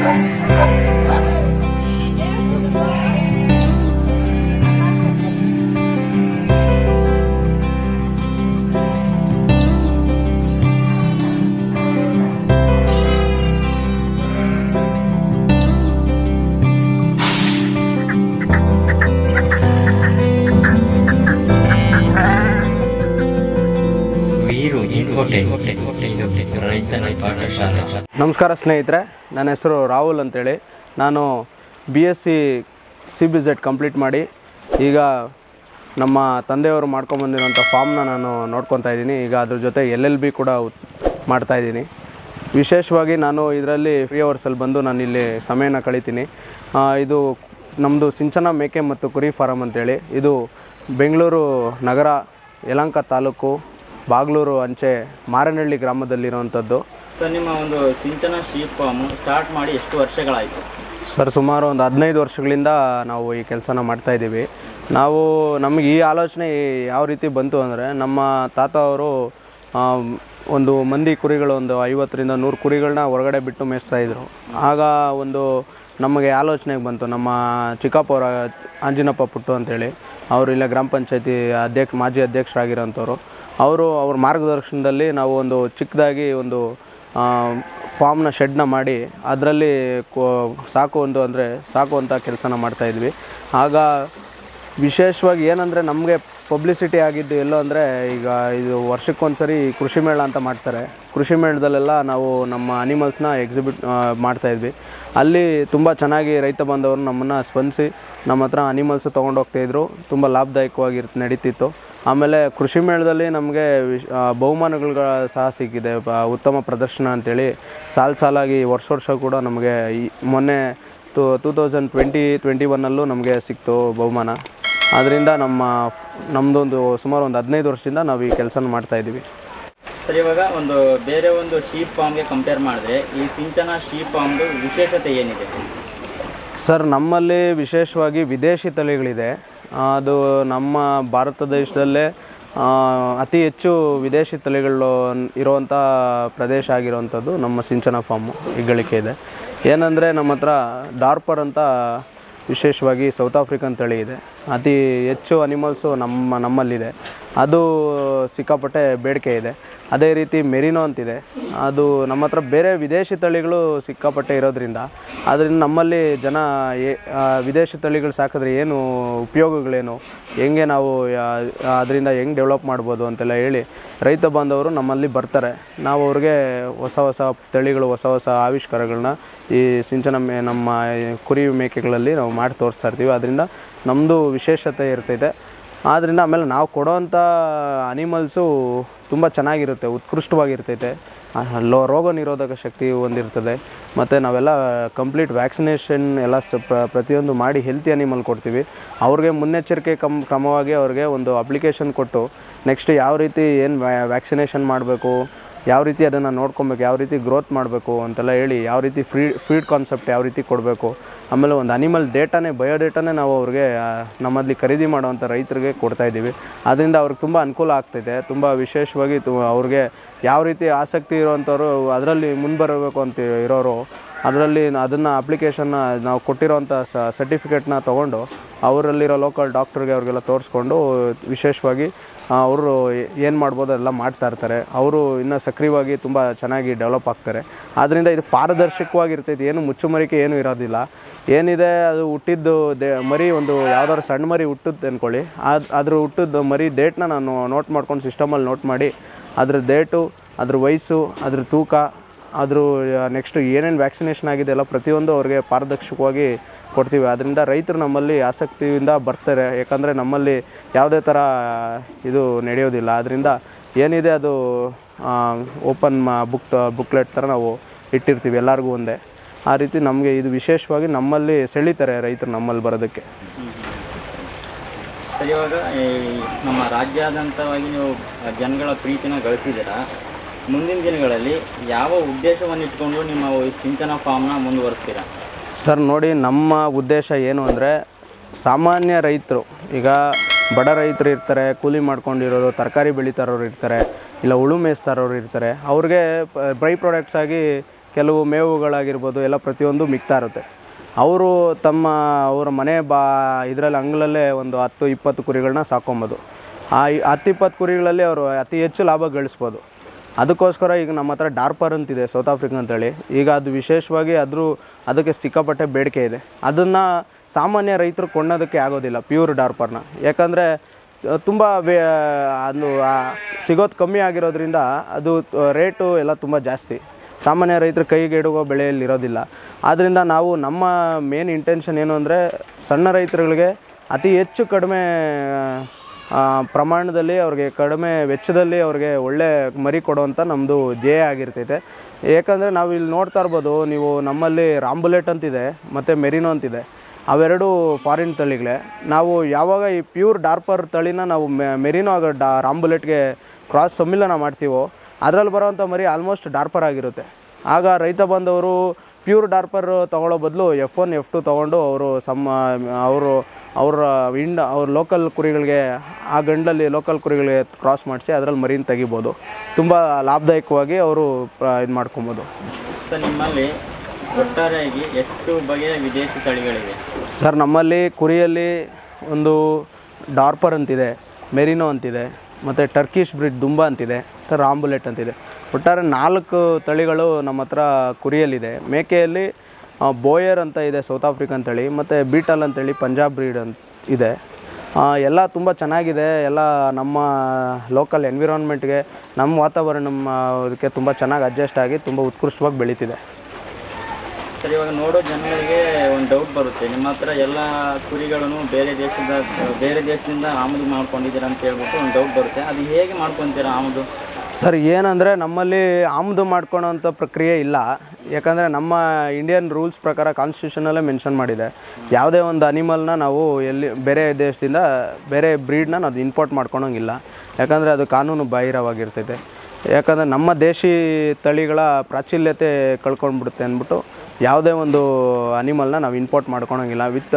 Veeru Infotech ಇದು ರೈತನ ಪಾಠಶಾಲೆ ನಮಸ್ಕಾರ ಸ್ನೇಹಿತರೆ ನನ್ನ ಹೆಸರು ರಾಹುಲ್ ಅಂತೇಳಿ ನಾನು B S C C B Z complete ಮಾಡಿ ಈಗ ನಮ್ಮ ತಂದೆಯವರು ಮಾಡ್ಕೊಂಬಂದಿರೋಂಥ ಫಾರ್ಮ್ನ ನಾನು ನೋಡ್ಕೊತಾ ಇದ್ದೀನಿ ಈಗ ಅದ್ರ ಜೊತೆ ಎಲ್ ಎಲ್ ಬಿ ಕೂಡ ಉತ್- ಮಾಡ್ತಾ ಇದ್ದೀನಿ ವಿಶೇಷವಾಗಿ ನಾನು ಇದರಲ್ಲಿ ಫ್ರೀ ಅವರ್ಸಲ್ಲಿ ಬಂದು ನಾನು ಇಲ್ಲಿ ಸಮಯನ ಕಳಿತೀನಿ ಆ, ಇದು ನಮ್ಮದು ಸಿಂಚನ ಮೇಕೆ ಮತ್ತು ಕುರಿ ಫಾರಮ್ ಅಂತೇಳಿ ಇದು ಬೆಂಗಳೂರು ನಗರ ಯಲಹಂಕ ತಾಲೂಕು ಬಾಗ್ಲೂರು ಅಂಚೆ ಮಾರನಹಳ್ಳಿ ಗ್ರಾಮದಲ್ಲಿರುವಂಥದ್ದು ಸರ್ ನಿಮ್ಮ ಒಂದು ಸಿಂಚನ ಶೀಪ್ ಫಾರ್ಮ್ ಸ್ಟಾರ್ಟ್ ಮಾಡಿ ಎಷ್ಟು ವರ್ಷಗಳಾಯಿತು ಸರ್ ಸುಮಾರು ಒಂದು ಹದಿನೈದು ವರ್ಷಗಳಿಂದ ನಾವು ಈ ಕೆಲಸನ ಮಾಡ್ತಾ ಇದ್ದೀವಿ ನಾವು ನಮಗೆ ಈ ಆಲೋಚನೆ ಯಾವ ರೀತಿ ಬಂತು ಅಂದರೆ ನಮ್ಮ ತಾತ ಅವರು ಆ, ಒಂದು ಮಂದಿ ಕುರಿಗಳು ಒಂದು ಐವತ್ತರಿಂದ ನೂರು ಕುರಿಗಳನ್ನ ಹೊರಗಡೆ ಬಿಟ್ಟು ಮೇಯಿಸ್ತಾ ಇದ್ರು ಆಗ ಒಂದು ನಮಗೆ ಆಲೋಚನೆಗೆ ಬಂತು ನಮ್ಮ ಚಿಕ್ಕಪ್ಪ ಅವರ ಆಂಜಿನಪ್ಪ ಪುಟ್ಟು ಅಂತೇಳಿ ಅವರು ಇಲ್ಲ ಗ್ರಾಮ ಪಂಚಾಯತಿ ಅಧ್ಯಕ್ಷ ಮಾಜಿ ಅಧ್ಯಕ್ಷರಾಗಿರೋಂಥವ್ರು ಅವರು ಅವ್ರ ಮಾರ್ಗದರ್ಶನದಲ್ಲಿ ನಾವು ಒಂದು ಚಿಕ್ಕದಾಗಿ ಒಂದು ಆ, ಫಾರ್ಮ್ನ ಶೆಡ್ನ ಮಾಡಿ ಅದರಲ್ಲಿ ಕೋ ಸಾಕು ಒಂದು ಅಂದರೆ ಸಾಕುವಂಥ ಕೆಲಸನ ಮಾಡ್ತಾಯಿದ್ವಿ ಆಗ ವಿಶೇಷವಾಗಿ ಏನಂದರೆ ನಮಗೆ ಪಬ್ಲಿಸಿಟಿ ಆಗಿದ್ದು ಎಲ್ಲೋ ಅಂದರೆ ಈಗ ಇದು ವರ್ಷಕ್ಕೊಂದ್ಸರಿ ಕೃಷಿ ಮೇಳ ಅಂತ ಮಾಡ್ತಾರೆ ಕೃಷಿ ಮೇಳದಲ್ಲೆಲ್ಲ ನಾವು ನಮ್ಮ ಅನಿಮಲ್ಸ್ನ ಎಕ್ಸಿಬಿಟ್ ಮಾಡ್ತಾಯಿದ್ವಿ ಅಲ್ಲಿ ತುಂಬ ಚೆನ್ನಾಗಿ ರೈತ ಬಾಂಧವರು ನಮ್ಮನ್ನು ಸ್ಪಂದಿಸಿ ನಮ್ಮ ಹತ್ರ ಅನಿಮಲ್ಸ್ ತೊಗೊಂಡೋಗ್ತಾಯಿದ್ರು ತುಂಬ ಲಾಭದಾಯಕವಾಗಿ ನಡೀತಿತ್ತು ಆಮೇಲೆ ಕೃಷಿ ಮೇಳದಲ್ಲಿ ನಮಗೆ ವಿಶ್ ಆ, ಬಹುಮಾನಗಳು ಸಹ ಸಿಕ್ಕಿದೆ ಬ- ಉತ್ತಮ ಪ್ರದರ್ಶನ ಅಂತೇಳಿ ಸಾಲು ಸಾಲಾಗಿ ವರ್ಷ ವರ್ಷ ಕೂಡ ನಮಗೆ ಈ ಮೊನ್ನೆ two two thousand twenty twenty ಒನ್ನಲ್ಲೂ ನಮಗೆ ಸಿಕ್ತು ಬಹುಮಾನ ಅದರಿಂದ ನಮ್ಮ ನಮ್ಮದೊಂದು ಸುಮಾರು ಒಂದು ಹದಿನೈದು ವರ್ಷದಿಂದ ನಾವು ಈ ಕೆಲಸನ ಮಾಡ್ತಾಯಿದ್ದೀವಿ ಸರ್ ಇವಾಗ ಒಂದು ಬೇರೆ ಒಂದು ಶೀಪ್ ಫಾರ್ಮ್ಗೆ ಕಂಪೇರ್ ಮಾಡಿದ್ರೆ ಈ ಸಿಂಚನ ಶೀಪ್ ಫಾರ್ಮ್ದು ವಿಶೇಷತೆ ಏನಿದೆ ಸರ್ ನಮ್ಮಲ್ಲಿ ವಿಶೇಷವಾಗಿ ವಿದೇಶಿ ತಳಿಗಳಿದೆ ಅದು ನಮ್ಮ ಭಾರತ ದೇಶದಲ್ಲೇ ಆ, ಅತಿ ಹೆಚ್ಚು ವಿದೇಶಿ ತಳಿಗಳು ಇರುವಂಥ ಪ್ರದೇಶ ಆಗಿರುವಂಥದ್ದು ನಮ್ಮ ಸಿಂಚನ ಫಾರ್ಮು ಹೆಗ್ಗಳಿಕೆ ಇದೆ ಏನಂದರೆ ನಮ್ಮ ಹತ್ರ ಡಾರ್ಪರ್ ಅಂತ ವಿಶೇಷವಾಗಿ ಸೌತ್ ಆಫ್ರಿಕನ್ ತಳಿ ಇದೆ ಅತಿ ಹೆಚ್ಚು ಅನಿಮಲ್ಸು ನಮ್ಮ ನಮ್ಮಲ್ಲಿದೆ ಅದು ಸಿಕ್ಕಾಪಟ್ಟೆ ಬೇಡಿಕೆ ಇದೆ ಅದೇ ರೀತಿ ಮೆರಿನೋ ಅಂತಿದೆ ಅದು ನಮ್ಮ ಹತ್ರ ಬೇರೆ ವಿದೇಶಿ ತಳಿಗಳು ಸಿಕ್ಕಾಪಟ್ಟೆ ಇರೋದ್ರಿಂದ ಅದರಿಂದ ನಮ್ಮಲ್ಲಿ ಜನ ಏ- ಆ, ವಿದೇಶಿ ತಳಿಗಳು ಸಾಕಿದ್ರೆ ಏನು ಉಪಯೋಗಗಳೇನು ಹೆಂಗೆ ನಾವು ಅದರಿಂದ ಹೆಂಗೆ ಡೆವಲಪ್ ಮಾಡ್ಬೋದು ಅಂತೆಲ್ಲ ಹೇಳಿ ರೈತ ಬಾಂಧವರು ನಮ್ಮಲ್ಲಿ ಬರ್ತಾರೆ ನಾವು ಅವ್ರಿಗೆ ಹೊಸ ಹೊಸ ತಳಿಗಳು ಹೊಸ ಹೊಸ ಆವಿಷ್ಕಾರಗಳನ್ನ ಈ ಸಿಂಚನ ಮೇ ನಮ್ಮ ಈ ಕುರಿ ಮೇಕೆಗಳಲ್ಲಿ ನಾವು ಮಾಡಿ ತೋರಿಸ್ತಾ ಇರ್ತೀವಿ ಅದರಿಂದ ನಮ್ಮದು ವಿಶೇಷತೆ ಇರ್ತೈತೆ ಆದ್ದರಿಂದ ಆಮೇಲೆ ನಾವು ಕೊಡೋವಂಥ ಅನಿಮಲ್ಸು ತುಂಬ ಚೆನ್ನಾಗಿರುತ್ತೆ ಉತ್ಕೃಷ್ಟವಾಗಿರ್ತೈತೆ ಆ, ಲೋ ರೋಗ ನಿರೋಧಕ ಶಕ್ತಿ ಹೊಂದಿರ್ತದೆ ಮತ್ತು ನಾವೆಲ್ಲ ಕಂಪ್ಲೀಟ್ ವ್ಯಾಕ್ಸಿನೇಷನ್ ಎಲ್ಲ ಸ ಪ್ರ- ಪ್ರತಿಯೊಂದು ಮಾಡಿ ಹೆಲ್ತಿ ಅನಿಮಲ್ ಕೊಡ್ತೀವಿ ಅವ್ರಿಗೆ ಮುನ್ನೆಚ್ಚರಿಕೆ ಕಮ್ ಕ್ರಮವಾಗಿ ಅವ್ರಿಗೆ ಒಂದು ಅಪ್ಲಿಕೇಶನ್ ಕೊಟ್ಟು ನೆಕ್ಸ್ಟ್ ಯಾವ ರೀತಿ ಏನು ವ್ಯಾಕ್ಸಿನೇಷನ್ ಮಾಡಬೇಕು ಯಾವ ರೀತಿ ಅದನ್ನು ನೋಡ್ಕೊಬೇಕು ಯಾವ ರೀತಿ ಗ್ರೋತ್ ಮಾಡಬೇಕು ಅಂತೆಲ್ಲ ಹೇಳಿ ಯಾವ ರೀತಿ ಫ್ರೀ ಫೀಡ್ ಕಾನ್ಸೆಪ್ಟ್ ಯಾವ ರೀತಿ ಕೊಡಬೇಕು ಆಮೇಲೆ ಒಂದು ಅನಿಮಲ್ ಡೇಟಾನೇ ಬಯೋಡೇಟಾನೇ ನಾವು ಅವ್ರಿಗೆ ಆ, ನಮ್ಮಲ್ಲಿ ಖರೀದಿ ಮಾಡೋವಂಥ ರೈತರಿಗೆ ಕೊಡ್ತಾ ಇದ್ದೀವಿ ಅದರಿಂದ ಅವ್ರಿಗೆ ತುಂಬ ಅನುಕೂಲ ಆಗ್ತೈತೆ ತುಂಬ ವಿಶೇಷವಾಗಿ ತು ಅವ್ರಿಗೆ ಯಾವ ರೀತಿ ಆಸಕ್ತಿ ಇರೋವಂಥವ್ರು ಅದರಲ್ಲಿ ಮುಂಬರಬೇಕು ಅಂತ ಇರೋರು ಅದರಲ್ಲಿ ಅದನ್ನು ಅಪ್ಲಿಕೇಶನ್ನ ನಾವು ಕೊಟ್ಟಿರೋವಂಥ ಸರ್ಟಿಫಿಕೇಟ್ನ ತೊಗೊಂಡು ಅವರಲ್ಲಿರೋ ಲೋಕಲ್ ಡಾಕ್ಟ್ರಿಗೆ ಅವ್ರಿಗೆಲ್ಲ ತೋರಿಸ್ಕೊಂಡು ವಿಶೇಷವಾಗಿ ಅವರು ಏನು ಮಾಡ್ಬೋದು ಎಲ್ಲ ಮಾಡ್ತಾ ಇರ್ತಾರೆ ಅವರು ಇನ್ನೂ ಸಕ್ರಿಯವಾಗಿ ತುಂಬ ಚೆನ್ನಾಗಿ ಡೆವಲಪ್ ಆಗ್ತಾರೆ ಆದ್ದರಿಂದ ಇದು ಪಾರದರ್ಶಕವಾಗಿರ್ತೈತೆ ಏನು ಮುಚ್ಚುಮರಿಕೆ ಏನೂ ಇರೋದಿಲ್ಲ ಏನಿದೆ ಅದು ಹುಟ್ಟಿದ್ದು ದೇ ಮರಿ ಒಂದು ಯಾವ್ದಾದ್ರು ಸಣ್ಣ ಮರಿ ಹುಟ್ಟುತ್ತೆ ಅಂದ್ಕೊಳ್ಳಿ ಅದು ಅದ್ರ ಹುಟ್ಟಿದ್ದು ಮರಿ ಡೇಟ್ನ ನಾನು ನೋಟ್ ಮಾಡ್ಕೊಂಡು ಸಿಸ್ಟಮಲ್ಲಿ ನೋಟ್ ಮಾಡಿ ಅದ್ರ ಡೇಟು ಅದ್ರ ವಯಸ್ಸು ಅದ್ರ ತೂಕ ಅದ್ರ ನೆಕ್ಸ್ಟ್ ಏನೇನು ವ್ಯಾಕ್ಸಿನೇಷನ್ ಆಗಿದೆ ಎಲ್ಲ ಪ್ರತಿಯೊಂದು ಅವ್ರಿಗೆ ಪಾರದರ್ಶಕವಾಗಿ ಕೊಡ್ತೀವಿ ಅದರಿಂದ ರೈತರು ನಮ್ಮಲ್ಲಿ ಆಸಕ್ತಿಯಿಂದ ಬರ್ತಾರೆ ಯಾಕಂದರೆ ನಮ್ಮಲ್ಲಿ ಯಾವುದೇ ಥರ ಇದು ನಡೆಯೋದಿಲ್ಲ ಅದರಿಂದ ಏನಿದೆ ಅದು ಓಪನ್ ಬುಕ್ ಬುಕ್ಲೆಟ್ ಥರ ನಾವು ಇಟ್ಟಿರ್ತೀವಿ ಎಲ್ಲರಿಗೂ ಒಂದೇ ಆ ರೀತಿ ನಮಗೆ ಇದು ವಿಶೇಷವಾಗಿ ನಮ್ಮಲ್ಲಿ ಸೆಳೀತಾರೆ ರೈತರು ನಮ್ಮಲ್ಲಿ ಬರೋದಕ್ಕೆ ಸರ್ ಇವಾಗ ಈ ನಮ್ಮ ರಾಜ್ಯಾದ್ಯಂತವಾಗಿ ನೀವು ಜನಗಳ ಪ್ರೀತಿನ ಗಳಿಸಿದ್ದೀರಾ ಮುಂದಿನ ದಿನಗಳಲ್ಲಿ ಯಾವ ಉದ್ದೇಶವನ್ನು ಇಟ್ಕೊಂಡು ನಿಮ್ಮ ಈ ಸಿಂಚನ ಫಾರ್ಮ್ನ ಮುಂದುವರಿಸ್ತೀರಾ ಸರ್ ನೋಡಿ ನಮ್ಮ ಉದ್ದೇಶ ಏನು ಅಂದರೆ ಸಾಮಾನ್ಯ ರೈತರು ಈಗ ಬಡ ರೈತರು ಇರ್ತಾರೆ ಕೂಲಿ ಮಾಡ್ಕೊಂಡಿರೋರು ತರಕಾರಿ ಬೆಳೀತಾರೋರು ಇರ್ತಾರೆ ಇಲ್ಲ ಉಳು ಮೇಯಿಸ್ತಾರೋರು ಇರ್ತಾರೆ ಅವ್ರಿಗೆ ಬೈ ಪ್ರಾಡಕ್ಟ್ಸ್ ಆಗಿ ಕೆಲವು ಮೇವುಗಳಾಗಿರ್ಬೋದು ಎಲ್ಲ ಪ್ರತಿಯೊಂದು ಮಿಕ್ತಾ ಇರುತ್ತೆ ಅವರು ತಮ್ಮ ಅವರ ಮನೆ ಬಾ ಇದರಲ್ಲಿ ಅಂಗಳಲ್ಲೇ ಒಂದು ಹತ್ತು ಇಪ್ಪತ್ತು ಕುರಿಗಳನ್ನ ಸಾಕೊಬೋದು ಆ ಇ- ಹತ್ತು ಇಪ್ಪತ್ತು ಕುರಿಗಳಲ್ಲಿ ಅವರು ಅತಿ ಹೆಚ್ಚು ಲಾಭ ಗಳಿಸ್ಬೋದು ಅದಕ್ಕೋಸ್ಕರ ಈಗ ನಮ್ಮ ಹತ್ರ ಡಾರ್ಪರ್ ಅಂತಿದೆ ಸೌತ್ ಆಫ್ರಿಕಾ ಅಂತೇಳಿ ಈಗ ಅದು ವಿಶೇಷವಾಗಿ ಅದ್ರ ಅದಕ್ಕೆ ಸಿಕ್ಕಾಪಟ್ಟೆ ಬೇಡಿಕೆ ಇದೆ ಅದನ್ನು ಸಾಮಾನ್ಯ ರೈತರು ಕೊಂಡೋದಕ್ಕೆ ಆಗೋದಿಲ್ಲ ಪ್ಯೂರ್ ಡಾರ್ಪರ್ನ ಯಾಕಂದರೆ ತುಂಬ ಬೇ ಅದು ಆ, ಸಿಗೋದು ಕಮ್ಮಿ ಆಗಿರೋದ್ರಿಂದ ಅದು ರೇಟು ಎಲ್ಲ ತುಂಬ ಜಾಸ್ತಿ ಸಾಮಾನ್ಯ ರೈತರ ಕೈಗೆ ಇಡುವ ಬೆಳೆಯಲ್ಲಿ ಇರೋದಿಲ್ಲ ಆದ್ದರಿಂದ ನಾವು ನಮ್ಮ ಮೇನ್ ಇಂಟೆನ್ಷನ್ ಏನು ಅಂದರೆ ಸಣ್ಣ ರೈತರುಗಳಿಗೆ ಅತಿ ಹೆಚ್ಚು ಕಡಿಮೆ ಆ, ಪ್ರಮಾಣದಲ್ಲಿ ಅವ್ರಿಗೆ ಕಡಿಮೆ ವೆಚ್ಚದಲ್ಲಿ ಅವ್ರಿಗೆ ಒಳ್ಳೆ ಮರಿ ಕೊಡುವಂಥ ನಮ್ಮದು ಧ್ಯೇಯ ಆಗಿರ್ತೈತೆ ಏಕೆಂದರೆ ನಾವು ಇಲ್ಲಿ ನೋಡ್ತಾ ಇರ್ಬೋದು ನೀವು ನಮ್ಮಲ್ಲಿ ರಾಂಬುಲೆಟ್ ಅಂತಿದೆ ಮತ್ತು ಮೆರಿನೋ ಅಂತಿದೆ ಅವೆರಡು ಫಾರಿನ್ ತಳಿಗಳೇ ನಾವು ಯಾವಾಗ ಈ ಪ್ಯೂರ್ ಡಾರ್ಪರ್ ತಳಿನ ನಾವು ಮೆ- ಮೆರಿನೋ ಆಗ ಡಾ ರಾಂಬುಲೆಟ್ಗೆ ಕ್ರಾಸ್ ಸಮ್ಮಿಲನ ಮಾಡ್ತೀವೋ ಅದರಲ್ಲಿ ಬರೋವಂಥ ಮರಿ ಆಲ್ಮೋಸ್ಟ್ ಡಾರ್ಪರ್ ಆಗಿರುತ್ತೆ ಆಗ ರೈತ ಬಂದವರು ಪ್ಯೂರ್ ಡಾರ್ಪರ್ ತೊಗೊಳ್ಳೋ ಬದಲು ಎಫ್ ಒನ್ ಎಫ್ ಟು ತೊಗೊಂಡು ಅವರು ಸಮ್ಮ ಅವರು ಅವರ ಇಂಡ ಅವ್ರ ಲೋಕಲ್ ಕುರಿಗಳಿಗೆ ಆ ಗಂಡಲ್ಲಿ ಲೋಕಲ್ ಕುರಿಗಳಿಗೆ ಕ್ರಾಸ್ ಮಾಡಿಸಿ ಅದರಲ್ಲಿ ಮರಿನ ತೆಗಿಬೋದು ತುಂಬ ಲಾಭದಾಯಕವಾಗಿ ಅವರು ಇದು ಮಾಡ್ಕೊಬೋದು ಸರ್ ನಿಮ್ಮಲ್ಲಿ ಒಟ್ಟಾರೆಯಾಗಿ ಎಷ್ಟು ಬಗೆಯ ವಿದೇಶಿ ತಳಿಗಳಿವೆ ಸರ್ ನಮ್ಮಲ್ಲಿ ಕುರಿಯಲ್ಲಿ ಒಂದು ಡಾರ್ಪರ್ ಅಂತಿದೆ ಮೆರಿನೋ ಅಂತಿದೆ ಮತ್ತು ಟರ್ಕಿಶ್ ಬ್ರಿಡ್ ದುಂಬ ಅಂತಿದೆ ಮತ್ತು ರಾಂಬುಲೆಟ್ ಅಂತಿದೆ ಒಟ್ಟಾರೆ ನಾಲ್ಕು ತಳಿಗಳು ನಮ್ಮ ಹತ್ರ ಕುರಿಯಲ್ಲಿದೆ ಮೇಕೆಯಲ್ಲಿ ಆ, ಬೋಯರ್ ಅಂತ ಇದೆ ಸೌತ್ ಆಫ್ರಿಕನ್ ತಳಿ ಮತ್ತು ಬೀಟಲ್ ಅಂತೇಳಿ ಪಂಜಾಬ್ ಬ್ರೀಡ್ ಅಂತ ಇದೆ ಆ, ಎಲ್ಲ ತುಂಬ ಚೆನ್ನಾಗಿದೆ ಎಲ್ಲ ನಮ್ಮ ಲೋಕಲ್ ಎನ್ವಿರಾನ್ಮೆಂಟ್ಗೆ ನಮ್ಮ ವಾತಾವರಣ ನಮ್ಮ ಅದಕ್ಕೆ ತುಂಬ ಚೆನ್ನಾಗಿ ಅಡ್ಜಸ್ಟ್ ಆಗಿ ತುಂಬ ಉತ್ಕೃಷ್ಟವಾಗಿ ಬೆಳೀತಿದೆ ಸರ್ ಇವಾಗ ನೋಡೋ ಜನಗಳಿಗೆ ಒಂದು ಡೌಟ್ ಬರುತ್ತೆ ನಿಮ್ಮ ಹತ್ರ ಎಲ್ಲ ಕುರಿಗಳನ್ನು ಬೇರೆ ದೇಶದ ಬೇರೆ ದೇಶದಿಂದ ಆಮದು ಮಾಡ್ಕೊಂಡಿದ್ದೀರಾ ಅಂತ ಹೇಳ್ಬಿಟ್ಟು ಒಂದು ಡೌಟ್ ಬರುತ್ತೆ ಅದು ಹೇಗೆ ಮಾಡ್ಕೊತೀರಾ ಆಮದು ಸರ್ ಏನಂದರೆ ನಮ್ಮಲ್ಲಿ ಆಮದು ಮಾಡ್ಕೊಳೋಂಥ ಪ್ರಕ್ರಿಯೆ ಇಲ್ಲ ಯಾಕಂದರೆ ನಮ್ಮ ಇಂಡಿಯನ್ ರೂಲ್ಸ್ ಪ್ರಕಾರ ಕಾನ್ಸ್ಟಿಟ್ಯೂಷನಲ್ಲೇ ಮೆನ್ಷನ್ ಮಾಡಿದೆ ಯಾವುದೇ ಒಂದು ಅನಿಮಲ್ನ ನಾವು ಎಲ್ಲಿ ಬೇರೆ ದೇಶದಿಂದ ಬೇರೆ ಬ್ರೀಡ್ನ ನಾವು ಇಂಪೋರ್ಟ್ ಮಾಡ್ಕೊಳಂಗಿಲ್ಲ ಯಾಕಂದರೆ ಅದು ಕಾನೂನು ಬಾಹಿರವಾಗಿರ್ತೈತೆ ಯಾಕಂದರೆ ನಮ್ಮ ದೇಶಿ ತಳಿಗಳ ಪ್ರಾಚೀಲ್ಯತೆ ಕಳ್ಕೊಂಡ್ಬಿಡುತ್ತೆ ಅಂದ್ಬಿಟ್ಟು ಯಾವುದೇ ಒಂದು ಅನಿಮಲ್ನ ನಾವು ಇಂಪೋರ್ಟ್ ಮಾಡ್ಕೊಳಂಗಿಲ್ಲ ವಿತ್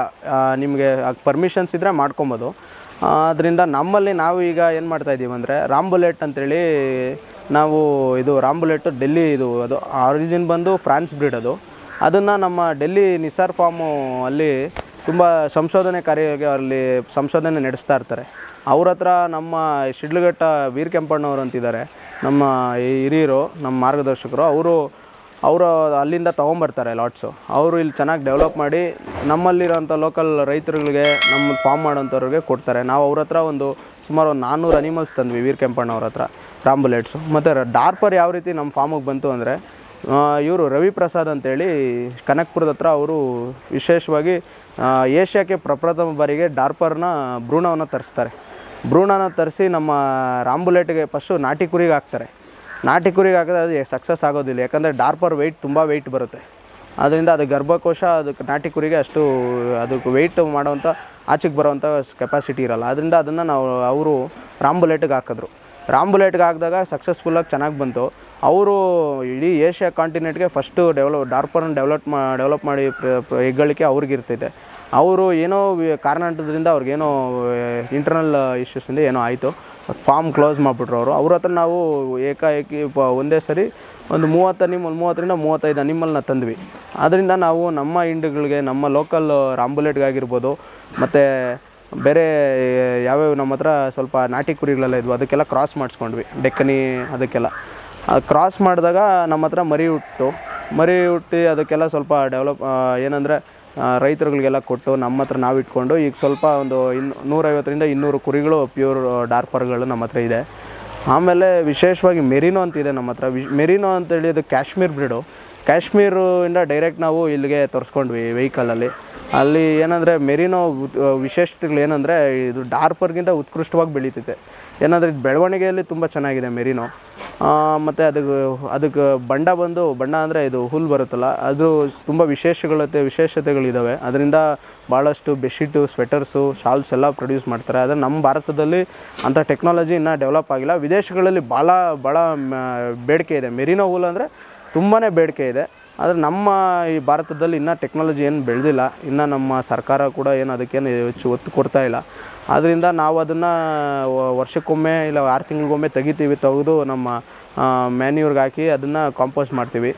ನಿಮಗೆ ಪರ್ಮಿಷನ್ಸ್ ಇದ್ದರೆ ಮಾಡ್ಕೊಬೋದು ಅದರಿಂದ ನಮ್ಮಲ್ಲಿ ನಾವು ಈಗ ಏನು ಮಾಡ್ತಾ ಇದ್ದೀವಿ ಅಂದರೆ ರಾಂಬುಲೆಟ್ ಅಂತೇಳಿ ನಾವು ಇದು ರಾಂಬುಲೆಟ್ ಡೆಲ್ಲಿ ಇದು ಅದು ಆರಿಜಿನ್ ಬಂದು ಫ್ರಾನ್ಸ್ ಬ್ರೀಡ್ ಅದು ಅದನ್ನು ನಮ್ಮ ಡೆಲ್ಲಿ ನಿಸಾರ್ ಫಾರ್ಮು ಅಲ್ಲಿ ತುಂಬ ಸಂಶೋಧನೆ ಕಾರ್ಯಕ್ಕೆ ಅಲ್ಲಿ ಸಂಶೋಧನೆ ನಡೆಸ್ತಾ ಇರ್ತಾರೆ ಅವ್ರ ಹತ್ರ ನಮ್ಮ ಶಿಡ್ಲಘಟ್ಟ ವೀರ್ ಕೆಂಪಣ್ಣವ್ರು ಅಂತಿದ್ದಾರೆ ನಮ್ಮ ಈ ಹಿರಿಯರು ನಮ್ಮ ಮಾರ್ಗದರ್ಶಕರು ಅವರು ಅವರು ಅಲ್ಲಿಂದ ತೊಗೊಂಬರ್ತಾರೆ ಲಾಟ್ಸು ಅವರು ಇಲ್ಲಿ ಚೆನ್ನಾಗಿ ಡೆವಲಪ್ ಮಾಡಿ ನಮ್ಮಲ್ಲಿರೋಂಥ ಲೋಕಲ್ ರೈತರುಗಳಿಗೆ ನಮ್ಮ ಫಾರ್ಮ್ ಮಾಡೋಂಥವ್ರಿಗೆ ಕೊಡ್ತಾರೆ ನಾವು ಅವ್ರ ಹತ್ರ ಒಂದು ಸುಮಾರು ಒಂದು ನಾನ್ನೂರು ಅನಿಮಲ್ಸ್ ತಂದ್ವಿ ವೀರ್ ಕೆಂಪಣ್ಣ ಅವ್ರ ಹತ್ರ ರಾಂಬುಲೆಟ್ಸು ಮತ್ತು ಡಾರ್ಪರ್ ಯಾವ ರೀತಿ ನಮ್ಮ ಫಾರ್ಮಿಗೆ ಬಂತು ಅಂದರೆ ಇವರು ರವಿ ಪ್ರಸಾದ್ ಅಂತೇಳಿ ಕನಕ್ಪುರದ ಹತ್ರ ಅವರು ವಿಶೇಷವಾಗಿ ಆ, ಏಷ್ಯಾಕ್ಕೆ ಪ್ರಪ್ರಥಮ ಬಾರಿಗೆ ಡಾರ್ಪರ್ನ ಭ್ರೂಣವನ್ನು ತರಿಸ್ತಾರೆ ಭ್ರೂಣನ ತರಿಸಿ ನಮ್ಮ ರಾಂಬುಲೆಟ್ಗೆ ಫಸ್ಟು ನಾಟಿ ಕುರಿಗೆ ಹಾಕ್ತಾರೆ ನಾಟಿ ಕುರಿಗೆ ಹಾಕಿದ್ರೆ ಅದು ಸಕ್ಸಸ್ ಆಗೋದಿಲ್ಲ ಯಾಕಂದರೆ ಡಾರ್ಪರ್ ವೆಯ್ಟ್ ತುಂಬ ವೆಯ್ಟ್ ಬರುತ್ತೆ ಅದರಿಂದ ಅದು ಗರ್ಭಕೋಶ ಅದಕ್ಕೆ ನಾಟಿ ಕುರಿಗೆ ಅಷ್ಟು ಅದಕ್ಕೆ ವೆಯ್ಟ್ ಮಾಡೋವಂಥ ಆಚೆಗೆ ಬರೋವಂಥ ಕೆಪಾಸಿಟಿ ಇರಲ್ಲ ಅದರಿಂದ ಅದನ್ನು ನಾವು ಅವರು ರಾಂಬುಲೆಟ್ಗೆ ಹಾಕಿದ್ರು ರಾಂಬುಲೆಟ್ಗೆ ಹಾಕಿದಾಗ ಸಕ್ಸಸ್ಫುಲ್ಲಾಗಿ ಚೆನ್ನಾಗಿ ಬಂತು ಅವರು ಇಡೀ ಏಷ್ಯಾ ಕಾಂಟಿನೆಂಟ್ಗೆ ಫಸ್ಟು ಡೆವಲಪ್ ಡಾರ್ಪರ್ನ ಡೆವಲಪ್ ಮಾ ಡೆವಲಪ್ ಮಾಡಿ ಪ್ರ- ಪ್ರ- ಹೆಗ್ಗಳಿಕೆ ಅವ್ರಿಗಿರ್ತೈತೆ ಅವರು ಏನೋ ವಿ- ಕಾರಣಾಂತರದಿಂದ ಅವ್ರಿಗೇನೋ ಇಂಟರ್ನಲ್ ಇಶ್ಯೂಸಿಂದ ಏನೋ ಆಯಿತು ಫಾರ್ಮ್ ಕ್ಲೋಸ್ ಮಾಡಿಬಿಟ್ರು ಅವರು ಅವ್ರ ಹತ್ರ ನಾವು ಏಕಾಏಕಿ ಪ- ಒಂದೇ ಸರಿ ಒಂದು ಮೂವತ್ತು ಅನಿಮಲ್ ಮೂವತ್ತರಿಂದ ಮೂವತ್ತೈದು ಅನಿಮಲ್ನ ತಂದ್ವಿ ಅದರಿಂದ ನಾವು ನಮ್ಮ ಇಂಡುಗಳಿಗೆ ನಮ್ಮ ಲೋಕಲ್ ರಾಂಬುಲೆಟ್ಗಾಗಿರ್ಬೋದು ಮತ್ತು ಬೇರೆ ಯಾವ್ಯಾವ ನಮ್ಮ ಹತ್ರ ಸ್ವಲ್ಪ ನಾಟಿ ಕುರಿಗಳೆಲ್ಲ ಇದ್ವು ಅದಕ್ಕೆಲ್ಲ ಕ್ರಾಸ್ ಮಾಡಿಸ್ಕೊಂಡ್ವಿ ಡೆಕ್ಕನಿ ಅದಕ್ಕೆಲ್ಲ ಅದು ಕ್ರಾಸ್ ಮಾಡಿದಾಗ ನಮ್ಮ ಹತ್ರ ಮರಿ ಹುಟ್ಟಿತು ಮರಿ ಹುಟ್ಟಿ ಅದಕ್ಕೆಲ್ಲ ಸ್ವಲ್ಪ ಡೆವಲಪ್ ಏನಂದರೆ ರೈತರುಗಳಿಗೆಲ್ಲ ಕೊಟ್ಟು ನಮ್ಮ ಹತ್ರ ನಾವು ಇಟ್ಕೊಂಡು ಈಗ ಸ್ವಲ್ಪ ಒಂದು ಇನ್ನು ನೂರೈವತ್ತರಿಂದ ಇನ್ನೂರು ಕುರಿಗಳು ಪ್ಯೂರ್ ಡಾರ್ಪರ್ಗಳು ನಮ್ಮ ಹತ್ರ ಇದೆ ಆಮೇಲೆ ವಿಶೇಷವಾಗಿ ಮೆರಿನೋ ಅಂತಿದೆ ನಮ್ಮ ಹತ್ರ ವಿಶ್ ಮೆರಿನೋ ಅಂತೇಳಿ ಅದು ಕಾಶ್ಮೀರ್ ಬ್ರೀಡು ಕಾಶ್ಮೀರು ಇಂದ ಡೈರೆಕ್ಟ್ ನಾವು ಇಲ್ಲಿಗೆ ತರಿಸ್ಕೊಂಡ್ವಿ ವೆಹಿಕಲಲ್ಲಿ ಅಲ್ಲಿ ಏನಂದರೆ ಮೆರಿನೋ ಉತ್- ವಿಶೇಷತೆಗಳು ಏನಂದರೆ ಇದು ಡಾರ್ಪರ್ಗಿಂತ ಉತ್ಕೃಷ್ಟವಾಗಿ ಬೆಳೀತೈತೆ ಏನಂದರೆ ಇದು ಬೆಳವಣಿಗೆಯಲ್ಲಿ ತುಂಬ ಚೆನ್ನಾಗಿದೆ ಮೆರಿನೋ ಮತ್ತು ಅದಕ್ಕೆ ಅದಕ್ಕೆ ಬಣ್ಣ ಬಂದು ಬಣ್ಣ ಅಂದರೆ ಇದು ಹುಲ್ಲು ಬರುತ್ತಲ್ಲ ಅದು ತುಂಬ ವಿಶೇಷಗಳತೆ ವಿಶೇಷತೆಗಳಿದ್ದಾವೆ ಅದರಿಂದ ಭಾಳಷ್ಟು ಬೆಡ್ಶೀಟು ಸ್ವೆಟರ್ಸು ಶಾಲ್ಸ್ ಎಲ್ಲ ಪ್ರೊಡ್ಯೂಸ್ ಮಾಡ್ತಾರೆ ಆದರೆ ನಮ್ಮ ಭಾರತದಲ್ಲಿ ಅಂಥ ಟೆಕ್ನಾಲಜಿ ಇನ್ನೂ ಡೆವಲಪ್ ಆಗಿಲ್ಲ ವಿದೇಶಗಳಲ್ಲಿ ಭಾಳ ಭಾಳ ಮ- ಬೇಡಿಕೆ ಇದೆ ಮೆರಿನೋ ಹುಲ್ ಅಂದರೆ ತುಂಬಾ ಬೇಡಿಕೆ ಇದೆ ಆದರೆ ನಮ್ಮ ಈ ಭಾರತದಲ್ಲಿ ಇನ್ನೂ ಟೆಕ್ನಾಲಜಿ ಏನು ಬೆಳೆದಿಲ್ಲ ಇನ್ನು ನಮ್ಮ ಸರ್ಕಾರ ಕೂಡ ಏನು ಅದಕ್ಕೇನು ಹೆಚ್ಚು ಒತ್ತು ಕೊಡ್ತಾ ಇಲ್ಲ ಆದ್ದರಿಂದ ನಾವು ಅದನ್ನು ವರ್ಷಕ್ಕೊಮ್ಮೆ ಇಲ್ಲ ಆರು ತಿಂಗಳಿಗೊಮ್ಮೆ ತೆಗಿತೀವಿ ತೆಗೆದು ನಮ್ಮ ಮ್ಯಾನ್ಯೂರ್ಗೆ ಹಾಕಿ ಅದನ್ನು ಕಾಂಪೋಸ್ಟ್ ಮಾಡ್ತೀವಿ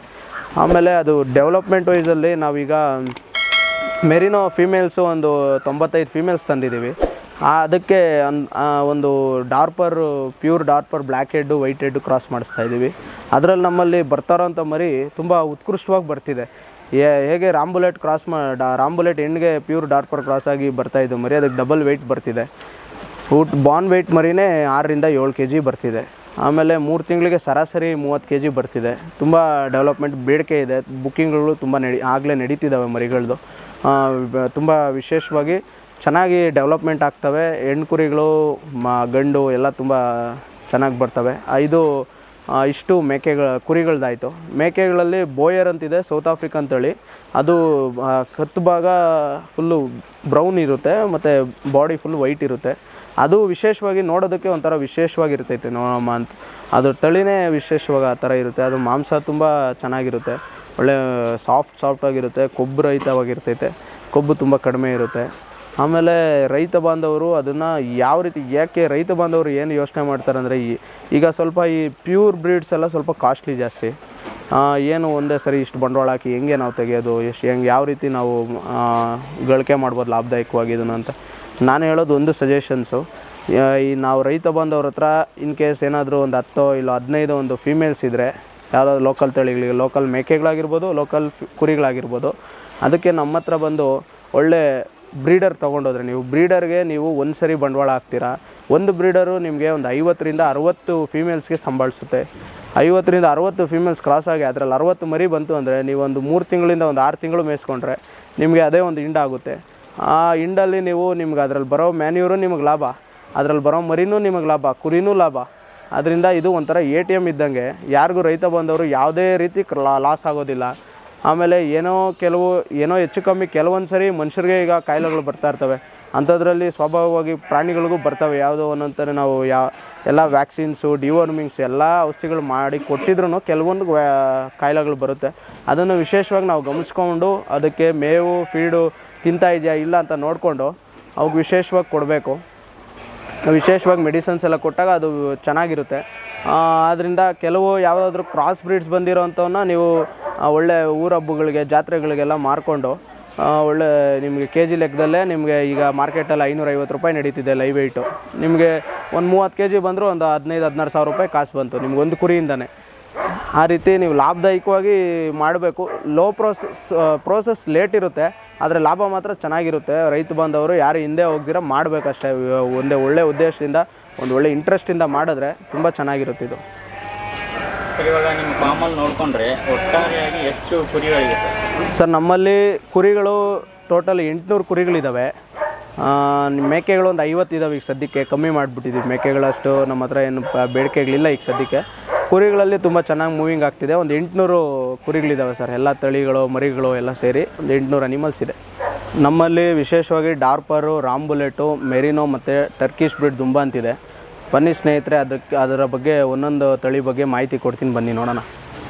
ಆಮೇಲೆ ಅದು ಡೆವಲಪ್ಮೆಂಟ್ ವೈಸಲ್ಲಿ ನಾವೀಗ ಮೆರಿನೋ ಫೀಮೇಲ್ಸು ಒಂದು ತೊಂಬತ್ತೈದು ಫೀಮೇಲ್ಸ್ ತಂದಿದ್ದೀವಿ ಆ ಅದಕ್ಕೆ ಅನ್- ಆ ಒಂದು Dorper pure Dorper black head white head cross ಮಾಡಿಸ್ತಾ ಇದ್ದೀವಿ ಅದರಲ್ಲಿ ನಮ್ಮಲ್ಲಿ ಬರ್ತಾರೋಂಥ ಮರಿ ತುಂಬ ಉತ್ಕೃಷ್ಟವಾಗಿ ಬರ್ತಿದೆ ಏ- ಹೇಗೆ ರಾಂಬುಲೆಟ್ ಕ್ರಾಸ್ ಮಾ ಡಾ ರಾಂಬುಲೆಟ್ ಹೆಣ್ಣಿಗೆ ಪ್ಯೂರ್ ಡಾರ್ಪರ್ ಕ್ರಾಸ್ ಆಗಿ ಬರ್ತಾ ಇದ್ದು ಮರಿ ಅದಕ್ಕೆ ಡಬಲ್ ವೆಯ್ಟ್ ಬರ್ತಿದೆ ಊಟ ಬಾನ್ ವೆಯ್ಟ್ ಮರಿನೇ ಆರರಿಂದ ಏಳು ಕೆ ಜಿ ಬರ್ತಿದೆ ಆಮೇಲೆ ಮೂರು ತಿಂಗಳಿಗೆ ಸರಾಸರಿ ಮೂವತ್ತು ಕೆ ಜಿ ಬರ್ತಿದೆ ತುಂಬ ಡೆವಲಪ್ಮೆಂಟ್ ಬೇಡಿಕೆ ಇದೆ ಬುಕ್ಕಿಂಗ್ಗಳು ತುಂಬ ನಡಿ ಆಗಲೇ ನಡೀತಿದ್ದಾವೆ ಮರಿಗಳದ್ದು ತುಂಬ ವಿಶೇಷವಾಗಿ ಚೆನ್ನಾಗಿ ಡೆವಲಪ್ಮೆಂಟ್ ಆಗ್ತವೆ ಹೆಣ್ಣು ಕುರಿಗಳು ಮ ಗಂಡು ಎಲ್ಲ ತುಂಬ ಚೆನ್ನಾಗಿ ಬರ್ತವೆ ಆ, ಇದು ಆ, ಇಷ್ಟು ಮೇಕೆಗಳ ಕುರಿಗಳದ್ದಾಯಿತು ಮೇಕೆಗಳಲ್ಲಿ ಬೋಯರ್ ಅಂತಿದೆ ಸೌತ್ ಆಫ್ರಿಕನ್ ತಳಿ ಅದು ಆ, ಕತ್ತು ಭಾಗ ಫುಲ್ಲು ಬ್ರೌನ್ ಇರುತ್ತೆ ಮತ್ತು ಬಾಡಿ ಫುಲ್ ವೈಟ್ ಇರುತ್ತೆ ಅದು ವಿಶೇಷವಾಗಿ ನೋಡೋದಕ್ಕೆ ಒಂಥರ ವಿಶೇಷವಾಗಿರ್ತೈತೆ ನೋಡಮ್ಮ ಅಂತ ಅದು ತಳಿನೇ ವಿಶೇಷವಾಗಿ ಆ ಥರ ಇರುತ್ತೆ ಅದು ಮಾಂಸ ತುಂಬ ಚೆನ್ನಾಗಿರುತ್ತೆ ಒಳ್ಳೆ ಸಾಫ್ಟ್ ಸಾಫ್ಟಾಗಿರುತ್ತೆ ಕೊಬ್ಬು ರಹಿತವಾಗಿರ್ತೈತೆ ಕೊಬ್ಬು ತುಂಬ ಕಡಿಮೆ ಇರುತ್ತೆ ಆಮೇಲೆ ರೈತ ಬಾಂಧವರು ಅದನ್ನು ಯಾವ ರೀತಿ ಯಾಕೆ ರೈತ ಬಾಂಧವರು ಏನು ಯೋಚನೆ ಮಾಡ್ತಾರೆ ಅಂದರೆ ಈ ಈಗ ಸ್ವಲ್ಪ ಈ ಪ್ಯೂರ್ ಬ್ರೀಡ್ಸ್ ಎಲ್ಲ ಸ್ವಲ್ಪ ಕಾಸ್ಟ್ಲಿ ಜಾಸ್ತಿ ಆ, ಏನು ಒಂದೇ ಸರಿ ಇಷ್ಟು ಬಂಡವಾಳ ಹಾಕಿ ಹೆಂಗೆ ನಾವು ತೆಗೆಯೋದು ಎಷ್ಟು ಹೆಂಗೆ ಯಾವ ರೀತಿ ನಾವು ಆ, ಗಳಿಕೆ ಮಾಡ್ಬೋದು ಲಾಭದಾಯಕವಾಗಿ ಇದನ್ನು ಅಂತ ನಾನು ಹೇಳೋದು ಒಂದು ಸಜೆಷನ್ಸು ಈ ನಾವು ರೈತ ಬಾಂಧವ್ರ ಹತ್ರ ಇನ್ ಕೇಸ್ ಏನಾದರೂ ಒಂದು ಹತ್ತೋ ಇಲ್ಲ ಹದಿನೈದು ಒಂದು ಫೀಮೇಲ್ಸ್ ಇದ್ದರೆ ಯಾವುದಾದ್ರು ಲೋಕಲ್ ತಳಿಗಳಿಗೆ ಲೋಕಲ್ ಮೇಕೆಗಳಾಗಿರ್ಬೋದು ಲೋಕಲ್ ಕುರಿಗಳಾಗಿರ್ಬೋದು ಅದಕ್ಕೆ ನಮ್ಮ ಹತ್ರ ಬಂದು ಒಳ್ಳೆ ಬ್ರೀಡರ್ ತೊಗೊಂಡೋದ್ರೆ ನೀವು ಬ್ರೀಡರ್ಗೆ ನೀವು ಒಂದು ಸರಿ ಬಂಡವಾಳ ಹಾಕ್ತೀರಾ ಒಂದು ಬ್ರೀಡರು ನಿಮಗೆ ಒಂದು ಐವತ್ತರಿಂದ ಅರುವತ್ತು ಫೀಮೇಲ್ಸ್ಗೆ ಸಂಭಾಳಿಸುತ್ತೆ ಐವತ್ತರಿಂದ ಅರುವತ್ತು ಫೀಮೇಲ್ಸ್ ಕ್ರಾಸ್ ಆಗಿ ಅದರಲ್ಲಿ ಅರುವತ್ತು ಮರಿ ಬಂತು ಅಂದರೆ ನೀವು ಒಂದು ಮೂರು ತಿಂಗಳಿಂದ ಒಂದು ಆರು ತಿಂಗಳು ಮೇಯಿಸ್ಕೊಂಡ್ರೆ ನಿಮಗೆ ಅದೇ ಒಂದು ಹಿಂಡ ಆಗುತ್ತೆ ಆ ಹಿಂಡಲ್ಲಿ ನೀವು ನಿಮ್ಗೆ ಅದ್ರಲ್ಲಿ ಬರೋ ಮ್ಯಾನ್ಯೂರು ನಿಮಗೆ ಲಾಭ ಅದ್ರಲ್ಲಿ ಬರೋ ಮರಿನೂ ನಿಮಗೆ ಲಾಭ ಕುರಿನೂ ಲಾಭ ಅದರಿಂದ ಇದು ಒಂಥರ ಎ ಟಿ ಎಮ್ ಇದ್ದಂಗೆ ಯಾರಿಗೂ ರೈತ ಬಂದವರು ಯಾವುದೇ ರೀತಿ ಲಾಸ್ ಆಗೋದಿಲ್ಲ ಆಮೇಲೆ ಏನೋ ಕೆಲವು ಏನೋ ಹೆಚ್ಚು ಕಮ್ಮಿ ಕೆಲವೊಂದು ಸರಿ ಮನುಷ್ಯರಿಗೆ ಈಗ ಕಾಯಿಲೆಗಳು ಬರ್ತಾ ಇರ್ತವೆ ಅಂಥದ್ರಲ್ಲಿ ಸ್ವಾಭಾವಿಕವಾಗಿ ಪ್ರಾಣಿಗಳಿಗೂ ಬರ್ತವೆ ಯಾವುದೋ ಒಂದೊಂಥರ ನಾವು ಯಾ ಎಲ್ಲ ವ್ಯಾಕ್ಸಿನ್ಸು ಡಿವರ್ಮಿಂಗ್ಸ್ ಎಲ್ಲ ಔಷಧಿಗಳು ಮಾಡಿ ಕೊಟ್ಟಿದ್ರು ಕೆಲವೊಂದು ವ್ಯಾ- ಕಾಯಿಲೆಗಳು ಬರುತ್ತೆ ಅದನ್ನು ವಿಶೇಷವಾಗಿ ನಾವು ಗಮನಿಸ್ಕೊಂಡು ಅದಕ್ಕೆ ಮೇವು ಫೀಡು ತಿಂತಾ ಇದೆಯಾ ಇಲ್ಲ ಅಂತ ನೋಡಿಕೊಂಡು ಅವ್ಕೆ ವಿಶೇಷವಾಗಿ ಕೊಡಬೇಕು ವಿಶೇಷವಾಗಿ ಮೆಡಿಸನ್ಸ್ ಎಲ್ಲ ಕೊಟ್ಟಾಗ ಅದು ಚೆನ್ನಾಗಿರುತ್ತೆ ಆದ್ದರಿಂದ ಕೆಲವು ಯಾವುದಾದ್ರೂ ಕ್ರಾಸ್ ಬ್ರೀಡ್ಸ್ ಬಂದಿರೋವಂಥವನ್ನ ನೀವು ಆ, ಒಳ್ಳೆ ಊರ ಹಬ್ಬಗಳಿಗೆ ಜಾತ್ರೆಗಳಿಗೆಲ್ಲ ಮಾರ್ಕೊಂಡು ಆ, ಒಳ್ಳೆ ನಿಮಗೆ ಕೆ ಜಿ ಲೆಕ್ಕದಲ್ಲೇ ನಿಮಗೆ ಈಗ ಮಾರ್ಕೆಟಲ್ಲಿ ಐನೂರೈವತ್ತು ರೂಪಾಯಿ ನಡೀತಿದೆ ಲೈವ್ ವೆಯ್ಟು ನಿಮಗೆ ಒಂದು ಮೂವತ್ತು ಕೆ ಜಿ ಬಂದರೂ ಒಂದು ಹದಿನೈದು ಹದಿನಾರು ಸಾವಿರ ರೂಪಾಯಿ ಕಾಸು ಬಂತು ನಿಮ್ಗೆ ಒಂದು ಕುರಿಯಿಂದನೇ ಆ ರೀತಿ ನೀವು ಲಾಭದಾಯಕವಾಗಿ ಮಾಡಬೇಕು ಲೋ ಪ್ರೋಸೆಸ್ ಪ್ರೋಸೆಸ್ ಲೇಟ್ ಇರುತ್ತೆ ಆದರೆ ಲಾಭ ಮಾತ್ರ ಚೆನ್ನಾಗಿರುತ್ತೆ ರೈತ ಬಾಂಧವರು ಯಾರು ಹಿಂದೆ ಹೋಗ್ದಿರ ಮಾಡಬೇಕಷ್ಟೇ ಒಂದೇ ಒಳ್ಳೆ ಉದ್ದೇಶದಿಂದ ಒಂದು ಒಳ್ಳೆ ಇಂಟ್ರೆಸ್ಟಿಂದ ಮಾಡಿದ್ರೆ ತುಂಬ ಚೆನ್ನಾಗಿರುತ್ತೆ ಇದು ಸರ್ ಇವಾಗ ನಿಮ್ಮ ಫಾರ್ಮಲ್ಲಿ ನೋಡಿಕೊಂಡ್ರೆ ಒಟ್ಟಾರೆಯಾಗಿ ಎಷ್ಟು ಕುರಿಗಳಿವೆ ಸರ್ ಸರ್ ನಮ್ಮಲ್ಲಿ ಕುರಿಗಳು ಟೋಟಲ್ ಎಂಟುನೂರು ಕುರಿಗಳಿದ್ದಾವೆ ಆ, ಮೇಕೆಗಳು ಒಂದು ಐವತ್ತು ಇದಾವೆ ಈಗ ಸದ್ಯಕ್ಕೆ ಕಮ್ಮಿ ಮಾಡಿಬಿಟ್ಟಿದ್ದೀವಿ ಮೇಕೆಗಳಷ್ಟು ನಮ್ಮ ಹತ್ರ ಏನು ಪ- ಬೇಡಿಕೆಗಳಿಲ್ಲ ಈಗ ಸದ್ಯಕ್ಕೆ ಕುರಿಗಳಲ್ಲಿ ತುಂಬ ಚೆನ್ನಾಗಿ ಮೂವಿಂಗ್ ಆಗ್ತಿದೆ ಒಂದು ಎಂಟುನೂರು ಕುರಿಗಳಿದ್ದಾವೆ ಸರ್ ಎಲ್ಲ ತಳಿಗಳು ಮರಿಗಳು ಎಲ್ಲ ಸೇರಿ ಒಂದು ಎಂಟುನೂರು ಅನಿಮಲ್ಸ್ ಇದೆ ನಮ್ಮಲ್ಲಿ ವಿಶೇಷವಾಗಿ ಡಾರ್ಪರು ರಾಂಬುಲೆಟು ಮೆರಿನೋ ಮತ್ತು ಟರ್ಕಿಶ್ ಬ್ರಿಡ್ ದುಂಬ ಅಂತಿದೆ ಬನ್ನಿ ಸ್ನೇಹಿತರೆ ಅದಕ್ಕೆ ಅದರ ಬಗ್ಗೆ ಒಂದೊಂದು ತಳಿ ಬಗ್ಗೆ ಮಾಹಿತಿ ಕೊಡ್ತೀನಿ ಬನ್ನಿ ನೋಡೋಣ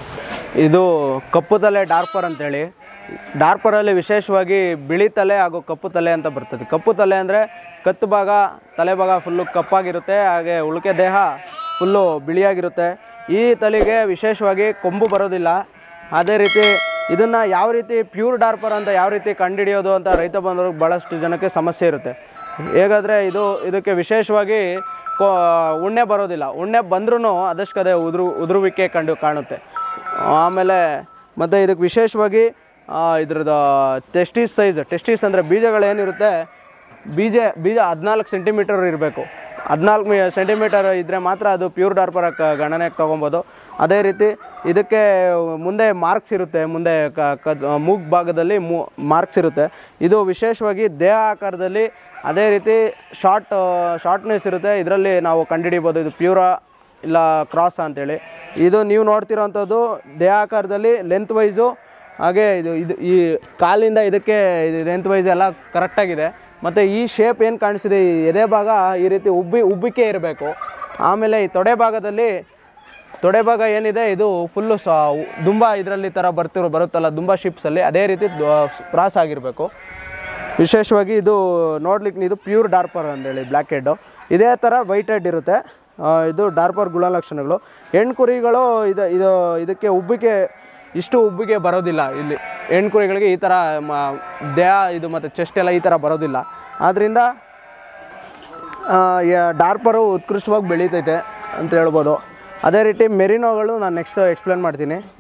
ಇದು ಕಪ್ಪು ತಲೆ ಡಾರ್ಪರ್ ಅಂತೇಳಿ ಡಾರ್ಪರಲ್ಲಿ ವಿಶೇಷವಾಗಿ ಬಿಳಿ ತಲೆ ಹಾಗೂ ಕಪ್ಪು ತಲೆ ಅಂತ ಬರ್ತದೆ ಕಪ್ಪು ತಲೆ ಅಂದರೆ ಕತ್ತು ಭಾಗ ತಲೆ ಭಾಗ ಫುಲ್ಲು ಕಪ್ಪಾಗಿರುತ್ತೆ ಹಾಗೆ ಉಳಿಕೆ ದೇಹ ಫುಲ್ಲು ಬಿಳಿಯಾಗಿರುತ್ತೆ ಈ ತಲೆಗೆ ವಿಶೇಷವಾಗಿ ಕೊಂಬು ಬರೋದಿಲ್ಲ ಅದೇ ರೀತಿ ಇದನ್ನು ಯಾವ ರೀತಿ ಪ್ಯೂರ್ ಡಾರ್ಪರ್ ಅಂತ ಯಾವ ರೀತಿ ಕಂಡುಹಿಡಿಯೋದು ಅಂತ ರೈತ ಬಂದವ್ರಿಗೆ ಭಾಳಷ್ಟು ಜನಕ್ಕೆ ಸಮಸ್ಯೆ ಇರುತ್ತೆ ಹೇಗಾದರೆ ಇದು ಇದಕ್ಕೆ ವಿಶೇಷವಾಗಿ ಕೋ ಉಣ್ಣೆ ಬರೋದಿಲ್ಲ ಉಣ್ಣೆ ಬಂದ್ರೂ ಅದಷ್ಟೇ ಉದುರು ಉದುರುವಿಕೆ ಕಂಡು ಕಾಣುತ್ತೆ ಆಮೇಲೆ ಮತ್ತು ಇದಕ್ಕೆ ವಿಶೇಷವಾಗಿ ಆ, ಇದ್ರದ್ದು ಟೆಸ್ಟಿಸ್ ಸೈಜ್ ಟೆಸ್ಟಿಸ್ ಅಂದರೆ ಬೀಜಗಳೇನಿರುತ್ತೆ ಬೀಜ ಬೀಜ ಹದಿನಾಲ್ಕು ಸೆಂಟಿಮೀಟರ್ ಇರಬೇಕು ಹದಿನಾಲ್ಕು ಸೆಂಟಿಮೀಟರ್ ಇದ್ದರೆ ಮಾತ್ರ ಅದು ಪ್ಯೂರ್ ಡಾರ್ಪರ್ ಗಣನೆಗೆ ತೊಗೊಬೋದು ಅದೇ ರೀತಿ ಇದಕ್ಕೆ ಮುಂದೆ ಮಾರ್ಕ್ಸ್ ಇರುತ್ತೆ ಮುಂದೆ ಕ ಕ ಮೂಗ್ ಭಾಗದಲ್ಲಿ ಮೂ ಮಾರ್ಕ್ಸ್ ಇರುತ್ತೆ ಇದು ವಿಶೇಷವಾಗಿ ದೇಹ ಆಕಾರದಲ್ಲಿ ಅದೇ ರೀತಿ ಶಾರ್ಟ್ ಶಾರ್ಟ್ನೆಸ್ ಇರುತ್ತೆ ಇದರಲ್ಲಿ ನಾವು ಕಂಡುಹಿಡಿಬೋದು ಇದು ಪ್ಯೂರಾ ಇಲ್ಲ ಕ್ರಾಸ್ ಅಂತೇಳಿ ಇದು ನೀವು ನೋಡ್ತಿರೋವಂಥದ್ದು ದೇಹ ಆಕಾರದಲ್ಲಿ ಲೆಂತ್ ವೈಸು ಹಾಗೆ ಇದು ಇದು ಈ ಕಾಲಿಂದ ಇದಕ್ಕೆ ಲೆಂತ್ ವೈಸ್ ಎಲ್ಲ ಕರೆಕ್ಟಾಗಿದೆ ಮತ್ತು ಈ ಶೇಪ್ ಏನು ಕಾಣಿಸಿದೆ ಈ ಎದೆ ಭಾಗ ಈ ರೀತಿ ಉಬ್ಬಿ ಉಬ್ಬಿಕೆ ಇರಬೇಕು ಆಮೇಲೆ ಈ ತೊಡೆ ಭಾಗದಲ್ಲಿ ತೊಡೆ ಭಾಗ ಏನಿದೆ ಇದು ಫುಲ್ಲು ಸ ದುಂಬ ಇದರಲ್ಲಿ ಥರ ಬರ್ತಿರೋ ಬರುತ್ತಲ್ಲ ದುಂಬ ಶಿಪ್ಸಲ್ಲಿ ಅದೇ ರೀತಿ ಕ್ರಾಸ್ ಆಗಿರಬೇಕು ವಿಶೇಷವಾಗಿ ಇದು ನೋಡ್ಲಿಕ್ಕೆ ಇದು ಪ್ಯೂರ್ ಡಾರ್ಪರ್ ಅಂತೇಳಿ ಬ್ಲ್ಯಾಕ್ ಹೆಡ್ಡು ಇದೇ ಥರ ವೈಟ್ ಹೆಡ್ ಇರುತ್ತೆ ಆ, ಇದು ಡಾರ್ಪರ್ ಗುಣಲಕ್ಷಣಗಳು ಹೆಣ್ಣು ಕುರಿಗಳು ಇದು ಇದು ಇದಕ್ಕೆ ಉಬ್ಬಿಕೆ ಇಷ್ಟು ಉಬ್ಬಿಗೆ ಬರೋದಿಲ್ಲ ಇಲ್ಲಿ ಹೆಣ್ಣು ಕುರಿಗಳಿಗೆ ಈ ಥರ ಮ ದೇಹ ಇದು ಮತ್ತು ಚೆಸ್ಟ್ ಎಲ್ಲ ಈ ಥರ ಬರೋದಿಲ್ಲ ಆದ್ದರಿಂದ ಡಾರ್ಪರು ಉತ್ಕೃಷ್ಟವಾಗಿ ಬೆಳೀತೈತೆ ಅಂತ ಹೇಳ್ಬೋದು ಅದೇ ರೀತಿ ಮೆರಿನೋಗಳು ನಾನು ನೆಕ್ಸ್ಟ್ ಎಕ್ಸ್ಪ್ಲೇನ್ ಮಾಡ್ತೀನಿ